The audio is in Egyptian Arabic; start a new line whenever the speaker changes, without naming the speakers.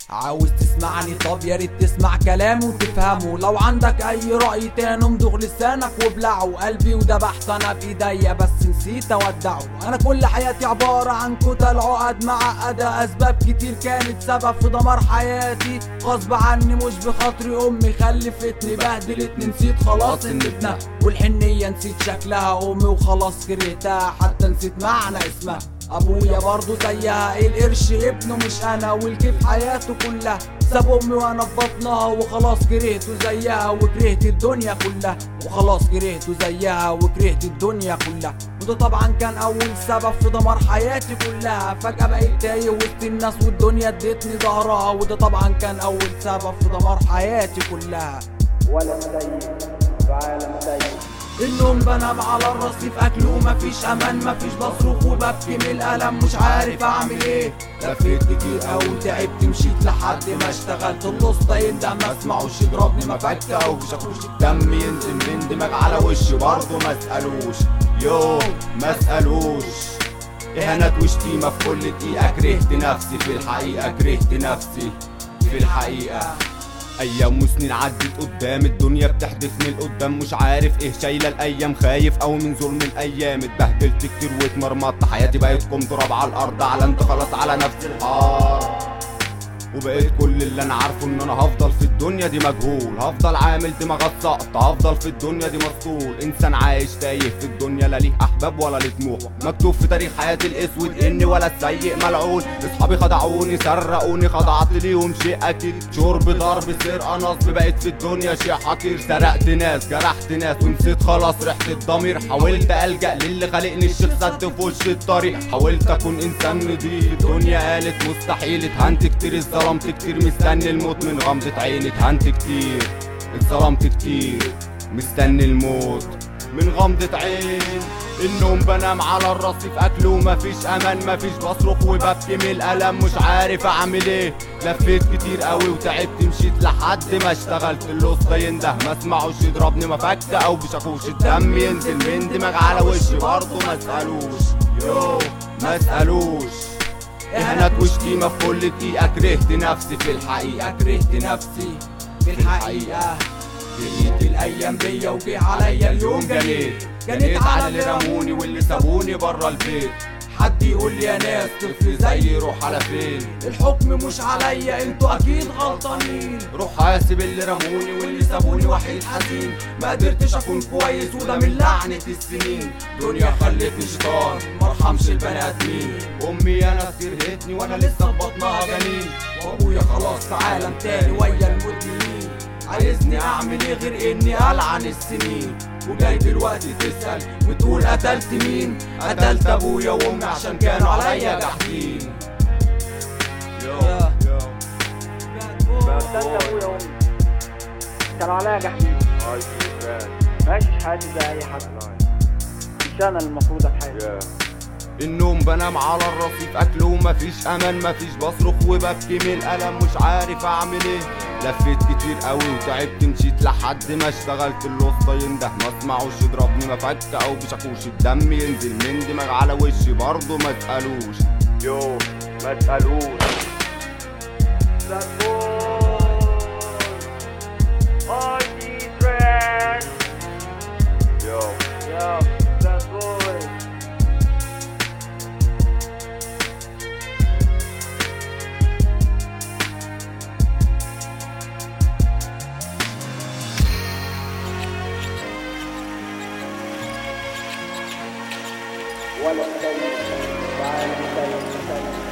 عاوز تسمعني طب يا ريت تسمع كلامي وتفهمه لو عندك اي رأي تاني امضغ لسانك وابلعه قلبي وذبحت انا بايديا بس نسيت اودعه انا كل حياتي عبارة عن كتل عقد معقدة اسباب كتير كانت سبب في دمار حياتي غصب عني مش بخاطري امي خلفتني بهدلتني نسيت خلاص ان ابنها والحنية نسيت شكلها امي وخلاص كرهتها حتى نسيت معنى اسمها ابويا برضه زيها القرش ابنه مش انا والكيف حياته كلها ساب امي وانا في بطنها وخلاص كرهته زيها وكرهت الدنيا كلها وخلاص كرهته زيها وكرهت الدنيا كلها وده طبعا كان اول سبب في دمار حياتي كلها فجأة بقيت تايه وسط الناس والدنيا ادتني ظهرها وده طبعا كان اول سبب في دمار حياتي كلها
ولا سيء في عالم سيء
النوم بنام على الرصيف اكل ومفيش امان مفيش بصرخ وببكي من الالم مش عارف اعمل ايه لفيت كتير اوي تعبت مشيت لحد ما اشتغلت الوسطى يندم ما اسمعوش يضربني ما فك او بشكوش الدم ينزل من دماغ على وشي برضه ما اسالوش يو ما اسالوش اهانات وشتيمة في كل دقيقة كرهت نفسي في الحقيقة كرهت نفسي في الحقيقة ايام وسنين عدت قدام الدنيا بتحدفني لقدام مش عارف ايه شايله الايام خايف او من ظلم الايام اتبهدلت كتير واتمرمطت حياتي بقت كوم تراب على الارض على انت خلاص على نفس الحار وبقيت كل اللي انا عارفه ان انا هفضل في الدنيا دي مجهول هفضل عامل دماغ سقط هفضل في الدنيا دي مسطول انسان عايش تايه في الدنيا لا ليه احباب ولا ليه طموح مكتوب في تاريخ حياتي الاسود اني ولا السيء ملعون اصحابي خدعوني سرقوني خضعت ليهم شيء اكيد شرب ضرب سرقه نصب بقيت في الدنيا شيء حقير سرقت ناس جرحت ناس ونسيت خلاص ريحه الضمير حاولت الجا للي خلقني الشيخ سد في وش الطريق حاولت اكون انسان نضيف الدنيا قالت مستحيل اتهنت كتير اتظلمت كتير مستني الموت من غمضة عيني اتهنت كتير اتظلمت كتير مستني الموت من غمضة عين النوم بنام على الرصيف اكل ومفيش امان مفيش بصرخ وببكي من الالم مش عارف اعمل ايه لفيت كتير قوي وتعبت مشيت لحد ما اشتغلت الوسطى ينده ما اسمعوش يضربني مفك او بشاكوش الدم ينزل من دماغ على وشي برضه ما اسالوش يو ما اسالوش اهانات وشتيمة في كل دقيقة كرهت نفسي في الحقيقة كرهت نفسي في الحقيقة جريت الايام بيا وجه عليا اليوم جنيت جنيت على اللي رموني واللي سابوني برا البيت حد يقول لي يا ناس طفل زيي روح على فين الحكم مش عليا انتوا اكيد غلطانين روح حاسب اللي رموني واللي سابوني وحيد حزين ما قدرتش اكون كويس وده من لعنة السنين دنيا خلتني شيطان مرحمش البني ادمين امي انا كرهتني وانا لسه في بطنها جنين وابويا خلاص في عالم تاني ويا المدمنين عايزني اعمل ايه غير اني العن السنين وجاي دلوقتي تسأل وتقول قتلت مين قتلت ابويا وامي عشان كانوا عليا جاحدين
قتلت ابويا وامي كانوا عليا جحيم ماشي حياتي زي اي حد مش انا المفروض اتحاسب
النوم بنام على الرصيف اكل ومفيش امان مفيش بصرخ وببكي من الالم مش عارف اعمل ايه لفيت كتير قوي وتعبت مشيت لحد ما اشتغلت الوسطى ينده ما اسمعوش يضربني ما فك او بشاكوش الدم ينزل من دماغ على وشي برضه ما تسالوش
يو ما تسألوش Yo. Yo, that boy. ولا سيء في عالم سيء